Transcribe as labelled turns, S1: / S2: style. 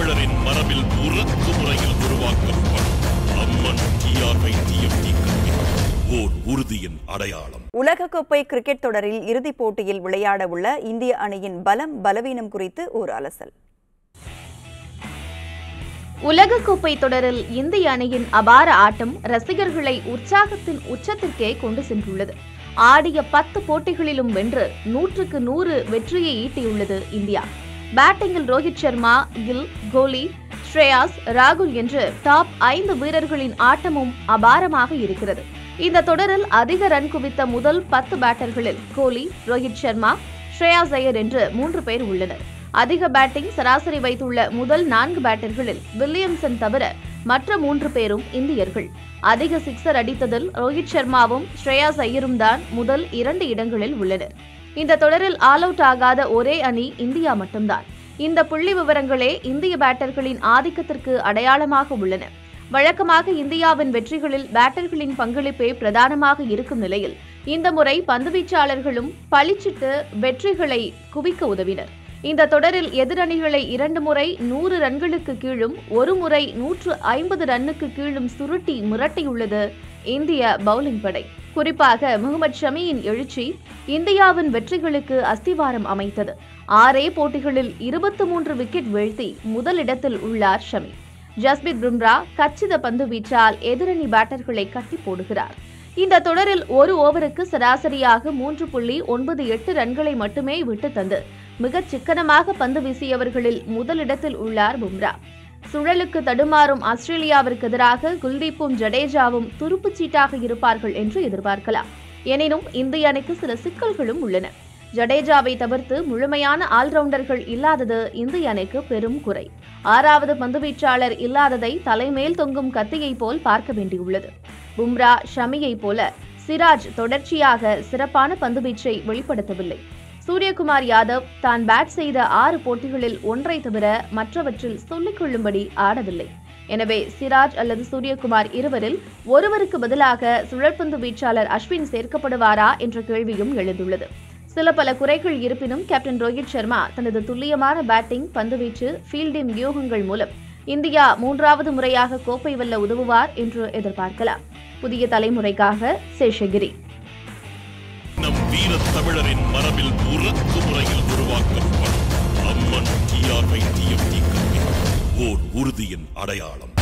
S1: தமிழரின் மரபில் உருக்கு முறையில் உருவாக்கப்படும் அம்மன் டிஆர்ஐ டிஎம்டி கிரிக்கெட் ஓர் உறுதியின் அடையாளம்
S2: உலகக்கோப்பை கிரிக்கெட் தொடரில் இறுதிப் போட்டியில் விளையாட உள்ள இந்திய அணியின் பலம் பலவீனம் குறித்து ஒரு அலசல்
S3: உலகக்கோப்பை தொடரில் இந்திய அணியின் அபார ஆட்டம் ரசிகர்களை உற்சாகத்தின் உச்சத்திற்கே கொண்டு சென்றுள்ளது ஆடிய பத்து போட்டிகளிலும் வென்று நூற்றுக்கு நூறு வெற்றியை ஈட்டியுள்ளது இந்தியா பேட்டிங்கில் ரோஹித் சர்மா கில் கோலி ஸ்ரேயாஸ் ராகுல் என்று டாப் ஐந்து வீரர்களின் ஆட்டமும் அபாரமாக இருக்கிறது இந்த தொடரில் அதிக ரன் குவித்த முதல் பத்து பேட்டர்களில் கோலி ரோஹித் சர்மா ஸ்ரேயாஸ் ஐயர் என்று மூன்று பேர் உள்ளனர் அதிக பேட்டிங் சராசரி வைத்துள்ள முதல் நான்கு பேட்டர்களில் வில்லியம்சன் தவிர மற்ற மூன்று பேரும் இந்தியர்கள் அதிக சிக்ஸர் அடித்ததில் ரோஹித் சர்மாவும் ஸ்ரேயாஸ் ஐயரும் தான் முதல் இரண்டு இடங்களில் உள்ளனர் இந்த தொடரில் ஆல் அவுட் ஆகாத ஒரே அணி இந்தியா மட்டும்தான் இந்த புள்ளி விவரங்களே இந்திய பேட்டர்களின் ஆதிக்கத்திற்கு அடையாளமாக உள்ளன வழக்கமாக இந்தியாவின் வெற்றிகளில் பேட்டர்களின் பங்களிப்பே பிரதானமாக இருக்கும் நிலையில் இந்த முறை பந்துவீச்சாளர்களும் பளிச்சிட்டு வெற்றிகளை குவிக்க உதவினர் இந்த தொடரில் எதிரணிகளை இரண்டு முறை நூறு ரன்களுக்கு கீழும் ஒரு முறை நூற்று ஐம்பது ரன்னுக்கு கீழும் சுருட்டி மிரட்டியுள்ளது இந்திய பவுலிங் படை குறிப்பாக முகமது ஷமியின் எழுச்சி இந்தியாவின் வெற்றிகளுக்கு அஸ்திவாரம் அமைத்தது ஆறே போட்டிகளில் இருபத்தி மூன்று விக்கெட் வீழ்த்தி முதலிடத்தில் உள்ளார் ஷமி ஜஸ்பித் பும்ரா கச்சித பந்து வீச்சால் எதிரணி பேட்டர்களை கட்டி போடுகிறார் இந்த தொடரில் ஒரு ஓவருக்கு சராசரியாக மூன்று புள்ளி ஒன்பது எட்டு ரன்களை மட்டுமே விட்டு தந்து மிகச் சிக்கனமாக பந்து வீசியவர்களில் முதலிடத்தில் உள்ளார் பும்ரா சுழலுக்கு தடுமாறும் ஆஸ்திரேலியாவிற்கு எதிராக குல்தீப்பும் ஜடேஜாவும் துருப்புச் சீட்டாக இருப்பார்கள் என்று எதிர்பார்க்கலாம் எனினும் இந்திய அணிக்கு சில சிக்கல்களும் உள்ளன ஜடேஜாவை தவிர்த்து முழுமையான ஆல்ரவுண்டர்கள் இல்லாதது இந்திய அணிக்கு பெரும் குறை ஆறாவது பந்துவீச்சாளர் இல்லாததை தலைமேல் தொங்கும் கத்தியை போல் பார்க்க வேண்டியுள்ளது பும்ரா ஷமியை போல சிராஜ் தொடர்ச்சியாக சிறப்பான பந்துவீச்சை வெளிப்படுத்தவில்லை சூரியகுமார் யாதவ் தான் பேட் செய்த ஆறு போட்டிகளில் ஒன்றை தவிர மற்றவற்றில் சொல்லிக் கொள்ளும்படி ஆடவில்லை எனவே சிராஜ் அல்லது சூரியகுமார் இருவரில் ஒருவருக்கு பதிலாக சுழற்பந்து வீச்சாளர் அஸ்வின் சேர்க்கப்படுவாரா என்ற கேள்வியும் எழுந்துள்ளது சில பல குறைகள் இருப்பினும் கேப்டன் ரோஹித் சர்மா தனது துல்லியமான பேட்டிங் பந்துவீச்சு ஃபீல்டிங் வியூகங்கள் மூலம் இந்தியா மூன்றாவது முறையாக கோப்பை வெல்ல உதவுவார் என்று எதிர்பார்க்கலாம் புதிய தலைமுறைக்காக சேஷகிரி
S1: நம் வீர தமிழரின் மரபில் உருக்கு முறையில் உருவாக்கப்படும் அம்மன் டிஆர்ஐ டிஎம்டி கிரிக்கெட் ஓர் உறுதியின் அடையாளம்